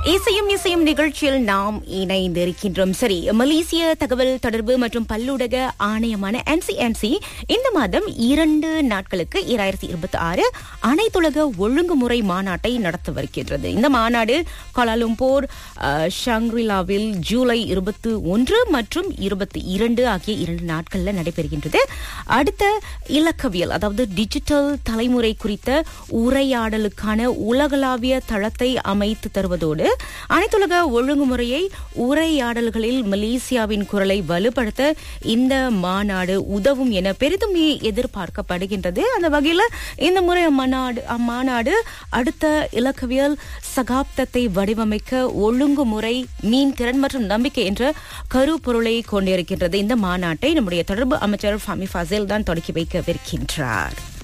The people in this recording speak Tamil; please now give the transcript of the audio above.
இசையும் இசையும் நிகழ்ச்சியில் நாம் இணைந்திருக்கின்றோம் சரி மலேசிய தகவல் தொடர்பு மற்றும் பல்லுலக ஆணையமான என்சிஎம்சி இந்த மாதம் இரண்டு நாட்களுக்கு இரண்டாயிரத்தி இருபத்தி ஆறு அனைத்துலக ஒழுங்குமுறை மாநாட்டை நடத்தவிருக்கின்றது இந்த மாநாடு கோலாலும்பூர் அஹ், ஷாங்ரிலாவில் ஜூலை இருபத்தி ஒன்று மற்றும் இருபத்தி இரண்டு ஆகிய இரண்டு நாட்கள்ல நடைபெறுகின்றது அடுத்த இலக்கவியல் அதாவது டிஜிட்டல் தலைமுறை குறித்த உரையாடலுக்கான உலகளாவிய தளத்தை அமைத்து தருவதோடு அனைத்துலக ஒழுங்குமுறையை உரையாடல்களில் மலேசியாவின் குரலை வலுப்படுத்த இந்த மாநாடு உதவும் என பெரிதும் எதிர்பார்க்கப்படுகின்றது அந்த வகையில் இந்த முறை அம்மாநாடு அம்மாநாடு அடுத்த இலக்கவியல் சகாப்தத்தை வடிவமைக்க ஒழுங்குமுறை மீன் திறன் மற்றும் நம்பிக்கை என்ற கருப்பொருளை கொண்டிருக்கின்றது இந்த மாநாட்டை நம்முடைய தொடர்பு அமைச்சர் ஃபமி ஃபாசில் தான் தொடக்கி வைக்கவிருக்கின்றார்